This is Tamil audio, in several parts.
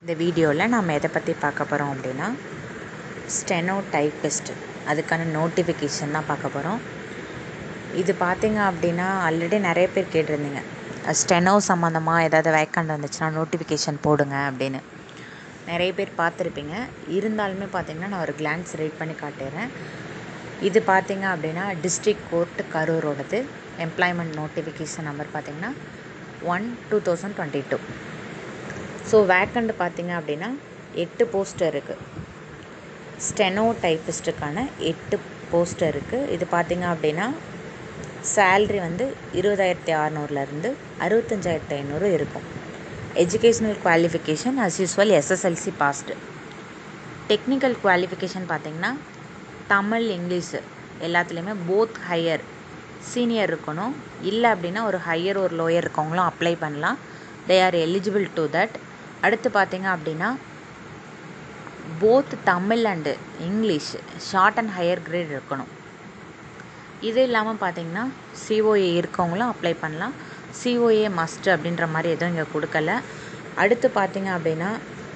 இந்த வீடியோவில் நாம் எதை பற்றி பார்க்க போகிறோம் அப்படின்னா ஸ்டெனோ டைப்பிஸ்ட் அதுக்கான நோட்டிஃபிகேஷன் தான் பார்க்க போகிறோம் இது பார்த்தீங்க அப்படின்னா ஆல்ரெடி நிறைய பேர் கேட்டிருந்தீங்க ஸ்டெனோ சம்மந்தமாக ஏதாவது வேக்கண்ட் வந்துச்சுன்னா நோட்டிஃபிகேஷன் போடுங்க அப்படின்னு நிறைய பேர் பார்த்துருப்பீங்க இருந்தாலுமே பார்த்தீங்கன்னா நான் ஒரு கிளான்ஸ் ரீட் பண்ணி காட்டுறேன் இது பார்த்தீங்க அப்படின்னா டிஸ்ட்ரிக்ட் கோர்ட் கரூரோடது எம்ப்ளாய்மெண்ட் நோட்டிஃபிகேஷன் நம்பர் பார்த்தீங்கன்னா one two thousand twenty two so vacant பார்த்தீங்க அப்படின்னா எட்டு போஸ்டர் இருக்குது ஸ்டெனோ டைப்பிஸ்ட்டுக்கான எட்டு போஸ்டர் இருக்குது இது பார்த்தீங்க அப்படின்னா சேல்ரி வந்து இருபதாயிரத்தி அறநூறுலேருந்து அறுபத்தஞ்சாயிரத்தி ஐநூறு இருக்கும் educational qualification as usual SSLC passed technical qualification பார்த்தீங்கன்னா தமிழ் இங்கிலீஷு எல்லாத்துலேயுமே போத் ஹையர் சீனியர் இருக்கணும் இல்லை அப்படின்னா ஒரு ஹையர் ஒரு லோயர் இருக்கவங்களும் அப்ளை பண்ணலாம் they are eligible to that அடுத்து பார்த்தீங்க அப்படின்னா both Tamil and English short and higher grade இருக்கணும் இது இல்லாமல் பார்த்தீங்கன்னா சிஓஏ இருக்கவங்களும் அப்ளை பண்ணலாம் சிஓஏ மஸ்ட் அப்படின்ற மாதிரி எதுவும் இங்கே கொடுக்கல அடுத்து பார்த்தீங்க அப்படின்னா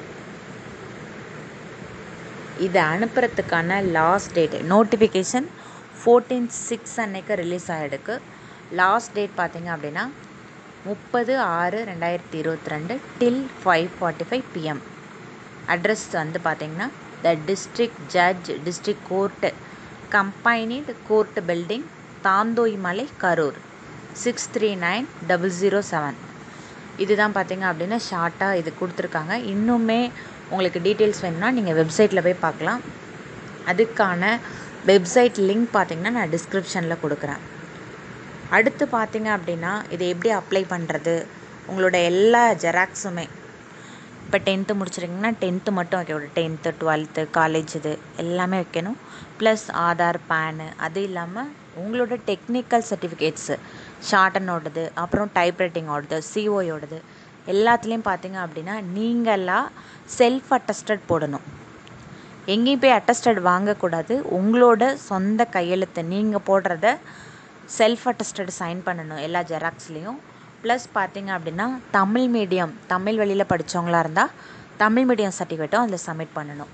இதை அனுப்புறதுக்கான last date notification fourteen six அன்னைக்கு ரிலீஸ் ஆகிடுக்கு லாஸ்ட் டேட் பார்த்தீங்க அப்படின்னா முப்பது ஆறு ரெண்டாயிரத்தி இருபத்தி ரெண்டு till five forty five PM address வந்து பார்த்தீங்கன்னா the district judge district court combined court building Thanthoi Malai Karur six three nine double zero seven இதுதான் பார்த்தீங்க அப்படின்னா ஷார்ட்டாக இது கொடுத்துருக்காங்க இன்னுமே உங்களுக்கு டீட்டெயில்ஸ் வேணும்னா நீங்கள் வெப்சைட்டில் போய் பார்க்கலாம் அதுக்கான வெப்சைட் லிங்க் பார்த்தீங்கன்னா நான் டிஸ்கிரிப்ஷனில் கொடுக்குறேன் அடுத்து பார்த்தீங்க அப்படின்னா இதை எப்படி அப்ளை பண்ணுறது உங்களோட எல்லா ஜெராக்ஸுமே இப்போ டென்த்து முடிச்சிருக்கீங்கன்னா டென்த்து மட்டும் வைக்கக்கூடாது டென்த்து டுவெல்த்து காலேஜ் இது எல்லாமே வைக்கணும் ப்ளஸ் ஆதார் பேனு அது இல்லாமல் உங்களோட டெக்னிக்கல் சர்டிஃபிகேட்ஸு ஷார்ட்டனோடது அப்புறம் டைப்ரைட்டிங்கோடது சிஓயோடது எல்லாத்துலேயும் பார்த்தீங்க அப்படின்னா நீங்களாக செல்ஃப் அட்டஸ்டட் போடணும் எங்கேயும் போய் அட்டஸ்டட் வாங்கக்கூடாது உங்களோட சொந்த கையெழுத்து நீங்கள் போடுறத செல்ஃப் அட்டஸ்டட் சைன் பண்ணணும் எல்லா ஜெராக்ஸ்லேயும் ப்ளஸ் பார்த்தீங்க அப்படின்னா தமிழ் மீடியம் தமிழ் வழியில் படித்தவங்களா இருந்தால் தமிழ் மீடியம் சர்டிஃபிகேட்டும் அதில் சப்மிட் பண்ணணும்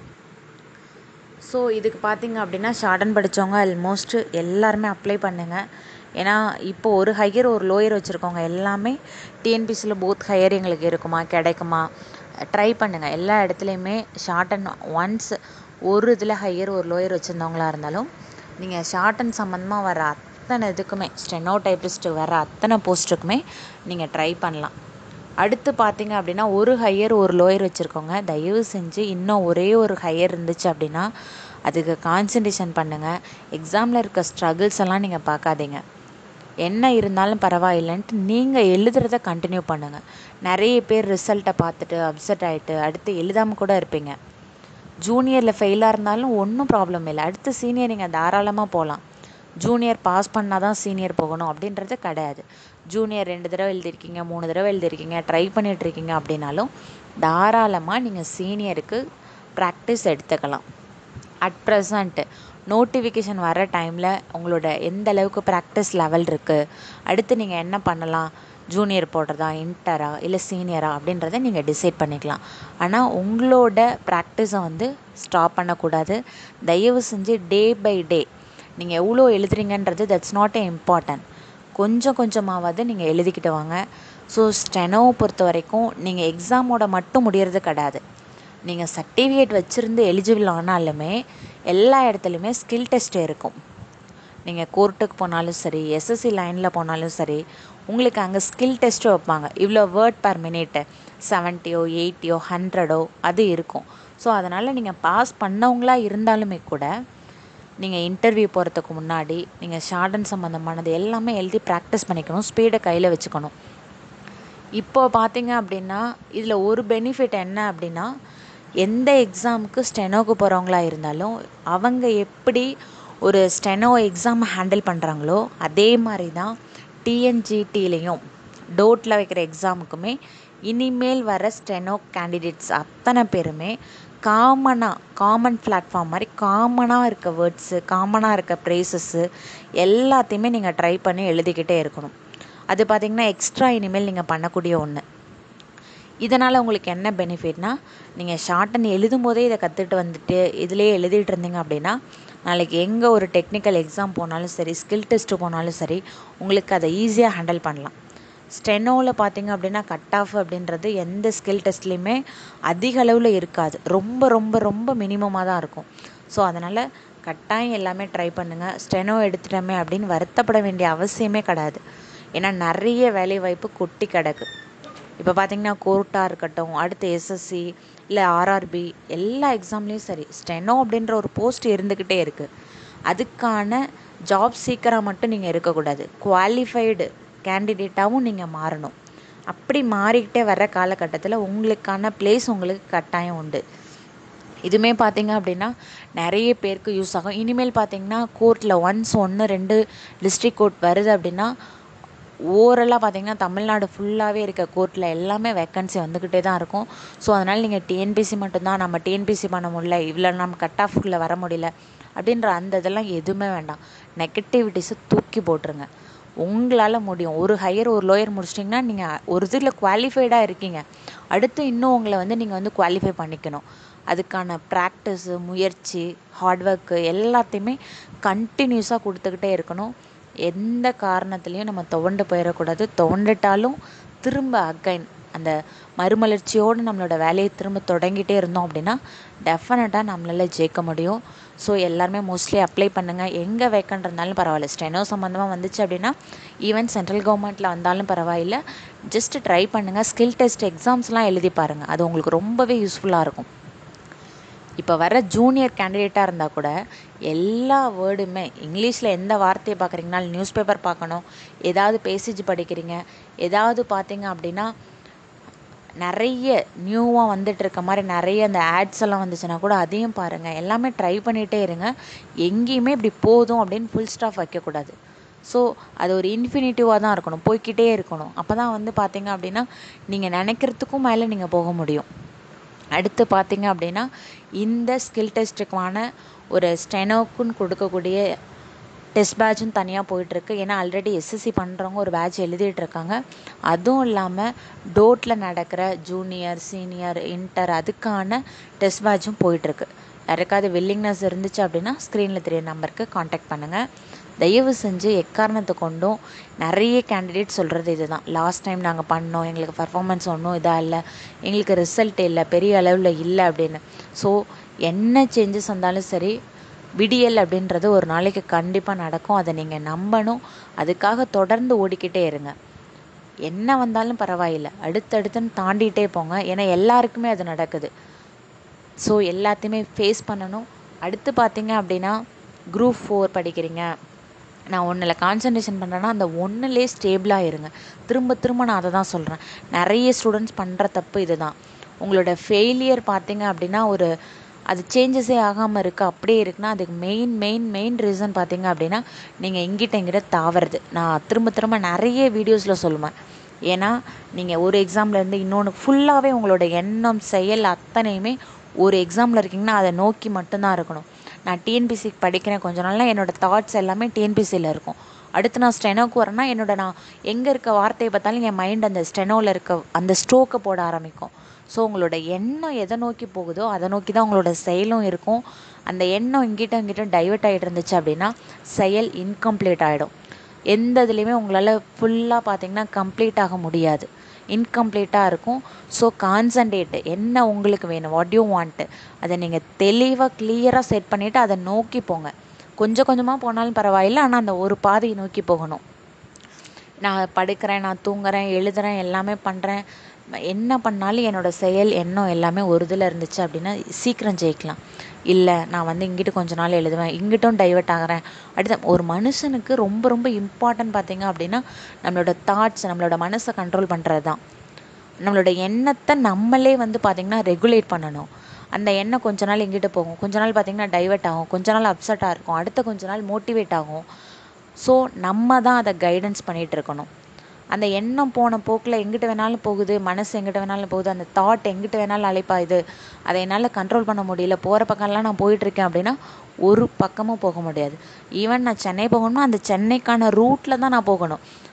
ஸோ இதுக்கு பார்த்தீங்க அப்படின்னா ஷார்டன் படித்தவங்க ஆல்மோஸ்ட் எல்லாருமே அப்ளை பண்ணுங்கள் ஏன்னா இப்போ ஒரு ஹையர் ஒரு லோயர் வச்சுருக்கவங்க எல்லாமே டிஎன்பிசியில் போத் ஹையர் எங்களுக்கு இருக்குமா கிடைக்குமா ட்ரை பண்ணுங்கள் எல்லா இடத்துலையுமே ஷார்ட் அண்ட் ஒன்ஸ் ஒரு இதில் ஹையர் ஒரு லோயர் வச்சுருந்தவங்களா இருந்தாலும் நீங்கள் ஷார்ட் அண்ட் சம்மந்தமாக வர அத்தனை இதுக்குமே ஸ்டெனோ டைப்பிஸ்ட்டு வர அத்தனை போஸ்ட்டுக்குமே நீங்கள் ட்ரை பண்ணலாம் அடுத்து பார்த்தீங்க அப்படின்னா ஒரு ஹையர் ஒரு லோயர் வச்சுருக்கோங்க தயவு செஞ்சு இன்னும் ஒரே ஒரு ஹையர் இருந்துச்சு அப்படின்னா அதுக்கு கான்சன்ட்ரேஷன் பண்ணுங்கள் எக்ஸாமில் இருக்க ஸ்ட்ரகிள்ஸ் எல்லாம் நீங்கள் பார்க்காதீங்க என்ன இருந்தாலும் பரவாயில்லைன்ட்டு நீங்கள் எழுதுறத கண்டினியூ பண்ணுங்கள் நிறைய பேர் ரிசல்ட்டை பார்த்துட்டு அப்செட் ஆகிட்டு அடுத்து எழுதாமல் கூட இருப்பீங்க ஜூனியரில் ஃபெயிலாக இருந்தாலும் ஒன்றும் ப்ராப்ளம் இல்லை அடுத்து சீனியர் நீங்கள் தாராளமாக போகலாம் ஜூனியர் பாஸ் பண்ணால் தான் சீனியர் போகணும் அப்படின்றது கிடையாது ஜூனியர் ரெண்டு தடவை எழுதிருக்கீங்க மூணு தடவை எழுதிருக்கீங்க ட்ரை பண்ணிகிட்ருக்கீங்க அப்படின்னாலும் தாராளமாக நீங்கள் சீனியருக்கு ப்ராக்டிஸ் எடுத்துக்கலாம் அட் ப்ரெசண்ட்டு நோட்டிஃபிகேஷன் வர டைமில் உங்களோட எந்த அளவுக்கு ப்ராக்டிஸ் லெவல் இருக்குது அடுத்து நீங்கள் என்ன பண்ணலாம் ஜூனியர் போடுறதா இன்டரா இல்லை சீனியரா அப்படின்றத நீங்கள் டிசைட் பண்ணிக்கலாம் ஆனால் உங்களோட ப்ராக்டிஸை வந்து ஸ்டாப் பண்ணக்கூடாது தயவு செஞ்சு டே பை டே நீங்கள் எவ்வளோ எழுதுறீங்கன்றது தட்ஸ் நாட் ஏ இம்பார்ட்டன்ட் கொஞ்சம் கொஞ்சமாவது நீங்கள் எழுதிக்கிட்டு வாங்க ஸோ ஸ்டெனோவை பொறுத்த வரைக்கும் நீங்கள் எக்ஸாமோட மட்டும் முடியறது கிடையாது நீங்கள் சர்டிஃபிகேட் வச்சுருந்து எலிஜிபிள் ஆனாலுமே எல்லா இடத்துலையுமே ஸ்கில் டெஸ்ட் இருக்கும் நீங்கள் கோர்ட்டுக்கு போனாலும் சரி எஸ்எஸ்சி லைனில் போனாலும் சரி உங்களுக்கு அங்கே ஸ்கில் டெஸ்ட்டும் வைப்பாங்க இவ்வளோ வேர்ட் பர் மினிட்டு செவன்ட்டியோ எயிட்டியோ ஹண்ட்ரடோ அது இருக்கும் ஸோ அதனால் நீங்கள் பாஸ் பண்ணவங்களா இருந்தாலுமே கூட நீங்கள் இன்டர்வியூ போகிறதுக்கு முன்னாடி நீங்கள் ஷார்டன் சம்மந்தமானது எல்லாமே எழுதி ப்ராக்டிஸ் பண்ணிக்கணும் ஸ்பீடை கையில் வச்சுக்கணும் இப்போ பார்த்தீங்க அப்படின்னா இதில் ஒரு பெனிஃபிட் என்ன அப்படின்னா எந்த எக்ஸாமுக்கு ஸ்டெனோக்கு போகிறவங்களா இருந்தாலும் அவங்க எப்படி ஒரு ஸ்டெனோ எக்ஸாம் ஹேண்டில் பண்ணுறாங்களோ அதே மாதிரி தான் டிஎன்ஜிடிலையும் டோட்டில் வைக்கிற எக்ஸாமுக்குமே இனிமேல் வர ஸ்டெனோ கேண்டிடேட்ஸ் அத்தனை பேருமே காமனாக காமன் பிளாட்ஃபார்ம் மாதிரி காமனாக இருக்க வேர்ட்ஸு காமனாக இருக்க ப்ரேசஸ்ஸு எல்லாத்தையுமே நீங்கள் ட்ரை பண்ணி எழுதிக்கிட்டே இருக்கணும் அது பார்த்திங்கன்னா எக்ஸ்ட்ரா இனிமேல் நீங்கள் பண்ணக்கூடிய ஒன்று இதனால் உங்களுக்கு என்ன பெனிஃபிட்னா நீங்கள் ஷார்ட் அண்ட் எழுதும் போதே இதை கற்றுட்டு வந்துட்டு இதிலே எழுதிட்டு இருந்தீங்க அப்படின்னா நாளைக்கு எங்கே ஒரு டெக்னிக்கல் எக்ஸாம் போனாலும் சரி ஸ்கில் டெஸ்ட்டு போனாலும் சரி உங்களுக்கு அதை ஈஸியாக ஹேண்டில் பண்ணலாம் ஸ்டெனோவில் பார்த்தீங்க அப்படின்னா கட் ஆஃப் அப்படின்றது எந்த ஸ்கில் டெஸ்ட்லேயுமே அதிக அளவில் இருக்காது ரொம்ப ரொம்ப ரொம்ப மினிமமாக தான் இருக்கும் ஸோ அதனால் கட்டாயம் எல்லாமே ட்ரை பண்ணுங்கள் ஸ்டெனோ எடுத்துட்டோமே அப்படின்னு வருத்தப்பட வேண்டிய அவசியமே கிடையாது ஏன்னா நிறைய வேலை வாய்ப்பு கொட்டி கிடக்கு இப்போ பார்த்தீங்கன்னா கோர்ட்டாக இருக்கட்டும் அடுத்து எஸ்எஸ்சி இல்லை ஆர்ஆர்பி எல்லா எக்ஸாம்லேயும் சரி ஸ்டெனோ அப்படின்ற ஒரு போஸ்ட் இருந்துக்கிட்டே இருக்குது அதுக்கான ஜாப் சீக்கராக மட்டும் நீங்கள் இருக்கக்கூடாது குவாலிஃபைடு கேண்டிடேட்டாகவும் நீங்கள் மாறணும் அப்படி மாறிக்கிட்டே வர்ற காலகட்டத்தில் உங்களுக்கான ப்ளேஸ் உங்களுக்கு கட்டாயம் உண்டு இதுவுமே பார்த்தீங்க அப்படின்னா நிறைய பேருக்கு யூஸ் ஆகும் இனிமேல் பார்த்தீங்கன்னா கோர்ட்டில் ஒன்ஸ் ஒன்று ரெண்டு டிஸ்ட்ரிக் கோர்ட் வருது அப்படின்னா ஓவரலாக பார்த்தீங்கன்னா தமிழ்நாடு ஃபுல்லாகவே இருக்க கோர்ட்டில் எல்லாமே வேக்கன்சி வந்துக்கிட்டே தான் இருக்கும் ஸோ அதனால் நீங்கள் டிஎன்பிசி மட்டும்தான் நம்ம டிஎன்பிசி பண்ண முடியல இவ்வளோ நம்ம கட் ஆஃப்குள்ளே வர முடியல அப்படின்ற அந்த இதெல்லாம் எதுவுமே வேண்டாம் நெகட்டிவிட்டிஸை தூக்கி போட்டுருங்க உங்களால் முடியும் ஒரு ஹையர் ஒரு லோயர் முடிச்சிட்டிங்கன்னா நீங்கள் ஒரு இதில் குவாலிஃபைடாக இருக்கீங்க அடுத்து இன்னும் உங்களை வந்து நீங்கள் வந்து குவாலிஃபை பண்ணிக்கணும் அதுக்கான ப்ராக்டிஸு முயற்சி ஹார்ட் ஒர்க்கு எல்லாத்தையுமே கண்டினியூஸாக கொடுத்துக்கிட்டே இருக்கணும் எந்த காரணத்துலேயும் நம்ம துவண்டு போயிடக்கூடாது துவண்டுட்டாலும் திரும்ப அகைன் அந்த மறுமலர்ச்சியோடு நம்மளோட வேலையை திரும்ப தொடங்கிட்டே இருந்தோம் அப்படின்னா டெஃபினட்டாக நம்மளால் ஜெயிக்க முடியும் ஸோ எல்லாருமே மோஸ்ட்லி அப்ளை பண்ணுங்கள் எங்கே வேக்கண்ட் இருந்தாலும் பரவாயில்ல ஸ்டெனோ சம்மந்தமாக வந்துச்சு அப்படின்னா ஈவன் சென்ட்ரல் கவர்மெண்ட்டில் வந்தாலும் பரவாயில்ல ஜஸ்ட் ட்ரை பண்ணுங்கள் ஸ்கில் டெஸ்ட் எக்ஸாம்ஸ்லாம் எழுதி பாருங்கள் அது உங்களுக்கு ரொம்பவே யூஸ்ஃபுல்லாக இருக்கும் இப்போ வர ஜூனியர் கேண்டிடேட்டாக இருந்தால் கூட எல்லா வேர்டுமே இங்கிலீஷில் எந்த வார்த்தையை பார்க்குறீங்கனாலும் நியூஸ் பேப்பர் பார்க்கணும் ஏதாவது பேசேஜ் படிக்கிறீங்க ஏதாவது பார்த்தீங்க அப்படின்னா நிறைய நியூவாக வந்துட்டு இருக்க மாதிரி நிறைய அந்த ஆட்ஸ் எல்லாம் வந்துச்சுன்னா கூட அதையும் பாருங்கள் எல்லாமே ட்ரை பண்ணிகிட்டே இருங்க எங்கேயுமே இப்படி போதும் அப்படின்னு ஃபுல் ஸ்டாப் வைக்கக்கூடாது ஸோ அது ஒரு இன்ஃபினிட்டிவாக தான் இருக்கணும் போய்க்கிட்டே இருக்கணும் அப்போ தான் வந்து பார்த்தீங்க அப்படின்னா நீங்கள் நினைக்கிறதுக்கும் மேலே நீங்கள் போக முடியும் அடுத்து பார்த்தீங்க அப்படின்னா இந்த ஸ்கில் டெஸ்ட்டுக்கான ஒரு ஸ்டெனோக்குன்னு கொடுக்கக்கூடிய டெஸ்ட் பேட்சும் தனியாக போயிட்டுருக்கு ஏன்னா ஆல்ரெடி எஸ்எஸ்சி பண்ணுறவங்க ஒரு பேட்ச் எழுதிட்டு இருக்காங்க அதுவும் இல்லாமல் டோட்டில் நடக்கிற ஜூனியர் சீனியர் இன்டர் அதுக்கான டெஸ்ட் பேட்சும் போயிட்டுருக்கு யாருக்காவது வில்லிங்னஸ் இருந்துச்சு அப்படின்னா ஸ்க்ரீனில் தெரிய நம்பருக்கு காண்டாக்ட் பண்ணுங்கள் தயவு செஞ்சு எக்காரணத்தை கொண்டும் நிறைய கேண்டிடேட் சொல்கிறது இதுதான் லாஸ்ட் டைம் நாங்கள் பண்ணோம் எங்களுக்கு பர்ஃபார்மன்ஸ் ஒன்றும் இதாக இல்லை எங்களுக்கு ரிசல்ட் இல்லை பெரிய அளவில் இல்லை அப்படின்னு ஸோ என்ன சேஞ்சஸ் வந்தாலும் சரி விடியல் அப்படின்றது ஒரு நாளைக்கு கண்டிப்பாக நடக்கும் அதை நீங்கள் நம்பணும் அதுக்காக தொடர்ந்து ஓடிக்கிட்டே இருங்க என்ன வந்தாலும் பரவாயில்லை அடுத்தடுத்துன்னு தாண்டிகிட்டே போங்க ஏன்னா எல்லாருக்குமே அது நடக்குது ஸோ எல்லாத்தையுமே ஃபேஸ் பண்ணணும் அடுத்து பார்த்தீங்க அப்படின்னா குரூப் ஃபோர் படிக்கிறீங்க நான் ஒன்றில் கான்சன்ட்ரேஷன் பண்ணுறேன்னா அந்த ஒன்றுலேயே ஸ்டேபிளாக இருங்க திரும்ப திரும்ப நான் அதை தான் சொல்கிறேன் நிறைய ஸ்டூடெண்ட்ஸ் பண்ணுற தப்பு இது தான் உங்களோட ஃபெயிலியர் பார்த்தீங்க அப்படின்னா ஒரு அது சேஞ்சஸே ஆகாமல் இருக்குது அப்படியே இருக்குன்னா அதுக்கு மெயின் மெயின் மெயின் ரீசன் பார்த்தீங்க அப்படின்னா நீங்கள் இங்கிட்ட இங்கிட்ட தாவறது நான் திரும்ப திரும்ப நிறைய வீடியோஸில் சொல்லுவேன் ஏன்னா நீங்கள் ஒரு எக்ஸாம்லேருந்து இன்னொன்று ஃபுல்லாகவே உங்களோட எண்ணம் செயல் அத்தனையுமே ஒரு எக்ஸாமில் இருக்கீங்கன்னா அதை நோக்கி மட்டும்தான் இருக்கணும் நான் டிஎன்பிசி படிக்கிறேன் கொஞ்ச நாள்லாம் என்னோடய தாட்ஸ் எல்லாமே டிஎன்பிசியில் இருக்கும் அடுத்து நான் ஸ்டெனோக்கு வரேன்னா என்னோட நான் எங்கே இருக்க வார்த்தையை பார்த்தாலும் என் மைண்ட் அந்த ஸ்டெனோவில் இருக்க அந்த ஸ்ட்ரோக்கை போட ஆரம்பிக்கும் ஸோ உங்களோட எண்ணம் எதை நோக்கி போகுதோ அதை நோக்கி தான் உங்களோட செயலும் இருக்கும் அந்த எண்ணம் இங்கிட்ட இங்கிட்ட டைவர்ட் ஆகிட்டு இருந்துச்சு அப்படின்னா செயல் இன்கம்ப்ளீட் ஆகிடும் எந்த இதுலேயுமே உங்களால் ஃபுல்லாக பார்த்தீங்கன்னா கம்ப்ளீட் ஆக முடியாது இன்கம்ப்ளீட்டாக இருக்கும் ஸோ கான்சன்ட்ரேட் என்ன உங்களுக்கு வேணும் வாட் யூ வாண்ட்டு அதை நீங்கள் தெளிவாக கிளியராக செட் பண்ணிவிட்டு அதை நோக்கி போங்க கொஞ்சம் கொஞ்சமாக போனாலும் பரவாயில்ல ஆனால் அந்த ஒரு பாதையை நோக்கி போகணும் நான் படுக்கிறேன் நான் தூங்குறேன் எழுதுறேன் எல்லாமே பண்ணுறேன் என்ன பண்ணாலும் என்னோடய செயல் எண்ணம் எல்லாமே ஒரு இதில் இருந்துச்சு அப்படின்னா சீக்கிரம் ஜெயிக்கலாம் இல்லை நான் வந்து இங்கிட்டு கொஞ்ச நாள் எழுதுவேன் இங்கிட்டும் டைவர்ட் ஆகிறேன் அடுத்த ஒரு மனுஷனுக்கு ரொம்ப ரொம்ப இம்பார்ட்டன்ட் பார்த்தீங்க அப்படின்னா நம்மளோட தாட்ஸ் நம்மளோட மனசை கண்ட்ரோல் பண்ணுறது தான் நம்மளோட எண்ணத்தை நம்மளே வந்து பார்த்திங்கன்னா ரெகுலேட் பண்ணணும் அந்த எண்ணம் கொஞ்ச நாள் எங்கிட்ட போகும் கொஞ்ச நாள் பார்த்திங்கன்னா டைவர்ட் ஆகும் கொஞ்ச நாள் அப்செட்டாக இருக்கும் அடுத்த கொஞ்ச நாள் மோட்டிவேட் ஆகும் ஸோ நம்ம தான் அதை கைடன்ஸ் பண்ணிகிட்டு இருக்கணும் அந்த எண்ணம் போன போக்கில் எங்கிட்ட வேணாலும் போகுது மனசு எங்கிட்ட வேணாலும் போகுது அந்த தாட் எங்கிட்ட வேணாலும் அழைப்பாயுது அதை என்னால் கண்ட்ரோல் பண்ண முடியல போகிற பக்கம்லாம் நான் போயிட்டுருக்கேன் அப்படின்னா ஒரு பக்கமும் போக முடியாது ஈவன் நான் சென்னை போகணும்னா அந்த சென்னைக்கான ரூட்டில் தான் நான் போகணும்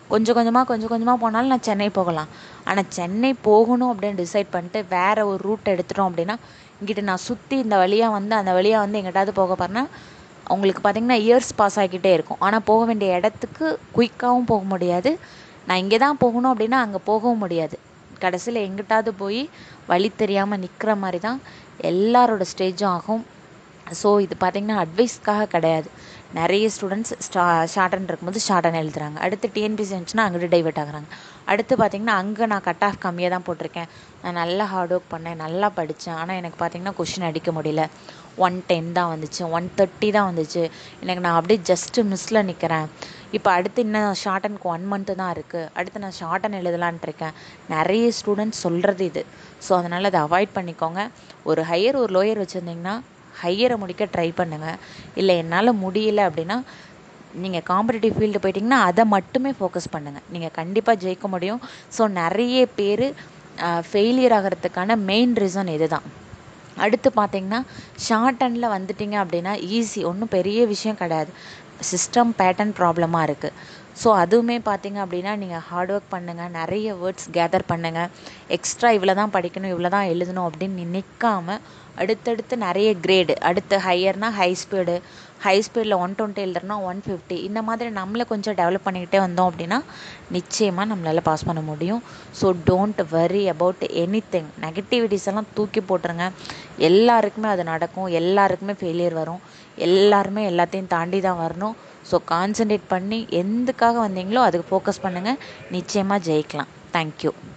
கொஞ்சம் கொஞ்சமாக கொஞ்சம் கொஞ்சமாக போனாலும் நான் சென்னை போகலாம் ஆனால் சென்னை போகணும் அப்படின்னு டிசைட் பண்ணிட்டு வேறு ஒரு ரூட் எடுத்துட்டோம் அப்படின்னா இங்கிட்டு நான் சுற்றி இந்த வழியாக வந்து அந்த வழியாக வந்து எங்கிட்டாவது போக போகிறேன்னா உங்களுக்கு பார்த்திங்கன்னா இயர்ஸ் பாஸ் ஆகிக்கிட்டே இருக்கும் ஆனால் போக வேண்டிய இடத்துக்கு குயிக்காகவும் போக முடியாது நான் இங்கே தான் போகணும் அப்படின்னா அங்கே போகவும் முடியாது கடைசியில் எங்கிட்டாவது போய் வழி தெரியாமல் நிற்கிற மாதிரி தான் எல்லாரோட ஸ்டேஜும் ஆகும் ஸோ இது பார்த்திங்கன்னா அட்வைஸ்க்காக கிடையாது நிறைய ஸ்டூடெண்ட்ஸ் ஸ்டா ஷார்டன் இருக்கும்போது ஷார்டன் எழுதுறாங்க அடுத்து டிஎன்பிசி இருந்துச்சுன்னா அங்கிட்டு டைவெர்ட் ஆகுறாங்க அடுத்து பார்த்திங்கன்னா அங்கே நான் கட் ஆஃப் கம்மியாக தான் போட்டிருக்கேன் நான் நல்லா ஹார்ட் ஒர்க் பண்ணேன் நல்லா படித்தேன் ஆனால் எனக்கு பார்த்திங்கன்னா கொஷின் அடிக்க முடியல ஒன் டென் தான் வந்துச்சு ஒன் தேர்ட்டி தான் வந்துச்சு எனக்கு நான் அப்படியே ஜஸ்ட்டு மிஸ்ஸில் நிற்கிறேன் இப்போ அடுத்து இன்னும் ஷார்ட்டனுக்கு ஒன் மந்த்து தான் இருக்குது அடுத்து நான் ஷார்ட்டன் எழுதலான்ட்டு இருக்கேன் நிறைய ஸ்டூடெண்ட்ஸ் சொல்கிறது இது ஸோ அதனால் அதை அவாய்ட் பண்ணிக்கோங்க ஒரு ஹையர் ஒரு லோயர் வச்சுருந்திங்கன்னா ஹையரை முடிக்க ட்ரை பண்ணுங்கள் இல்லை என்னால் முடியல அப்படின்னா நீங்கள் காம்படிட்டிவ் ஃபீல்டு போயிட்டிங்கன்னா அதை மட்டுமே ஃபோக்கஸ் பண்ணுங்கள் நீங்கள் கண்டிப்பாக ஜெயிக்க முடியும் ஸோ நிறைய பேர் ஃபெயிலியர் ஆகிறதுக்கான மெயின் ரீசன் இது தான் அடுத்து பார்த்தீங்கன்னா ஷார்ட் ஹேண்டில் வந்துட்டிங்க அப்படின்னா ஈஸி ஒன்றும் பெரிய விஷயம் கிடையாது சிஸ்டம் பேட்டர்ன் ப்ராப்ளமாக இருக்குது ஸோ அதுவுமே பார்த்தீங்க அப்படின்னா நீங்கள் ஹார்ட் ஒர்க் பண்ணுங்கள் நிறைய வேர்ட்ஸ் கேதர் பண்ணுங்கள் எக்ஸ்ட்ரா இவ்வளோ தான் படிக்கணும் இவ்வளோ தான் எழுதணும் அப்படின்னு நிற்காம அடுத்தடுத்து நிறைய கிரேடு அடுத்து ஹையர்னால் ஹை ஸ்பீடு ஹை ஸ்பீடில் ஒன் டுவெண்ட்டி எழுதுறனா ஒன் ஃபிஃப்டி இந்த மாதிரி நம்மளை கொஞ்சம் டெவலப் பண்ணிக்கிட்டே வந்தோம் அப்படின்னா நிச்சயமாக நம்மளால் பாஸ் பண்ண முடியும் so don't worry about anything negativities எல்லாம் தூக்கி போட்டுருங்க எல்லாருக்குமே அது நடக்கும் எல்லாருக்குமே ஃபெயிலியர் வரும் எல்லாருமே எல்லாத்தையும் தாண்டி தான் வரணும் ஸோ கான்சன்ட்ரேட் பண்ணி எதுக்காக வந்தீங்களோ அதுக்கு ஃபோக்கஸ் பண்ணுங்கள் நிச்சயமாக ஜெயிக்கலாம் தேங்க்யூ